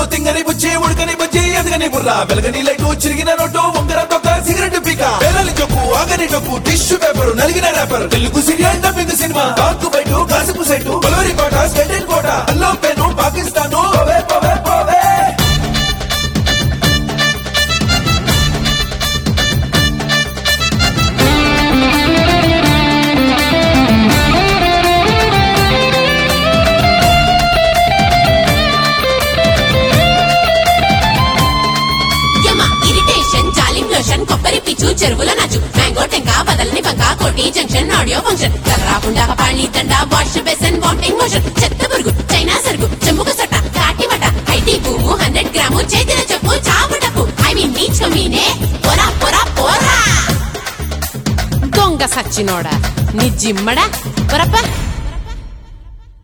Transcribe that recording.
తింగని బుచ్చి ఉడకని బుజ్జి ఎదగని బుర్ర వెలగని లైటు చిరిగిన నోటు ఉంగర తొక్క సిగరెట్ పీక పేరలి చొక్కు ఆగని డొక్కు టిష్యూ పేపర్ నలిగిన wrapper Telugu serial dubbing cinema డాక్కు బయట కాసిపు సెట్టు కొలవరి కోట స్టేటెడ్ కోట అల్లో పెను పాకిస్తాను పోవే పోవే పోవే యమ ఇరిటేషన్ జాలిం లోషన్ కొబ్బరి పిచ్చు చెరువుల నచ్చు మ్యాంగో టెంక బదలని బంక కోటి జంక్షన్ ఆడియో ఫంక్షన్ కలరాకుండా పాళి దండ వాష్ బేసన్ వామిటింగ్ మోషన్ చెత్త పురుగు చైనా సరుకు చెంబుకు సొట్ట కాటి మట ఐటీ పువ్వు హండ్రెడ్ గ్రాము చేతిన చెప్పు చావుటకు ఐ మీన్ నీచ్ మీనే పొరా పొరా పోరా దొంగ సచ్చినోడా నీ జిమ్మడా పొరప్ప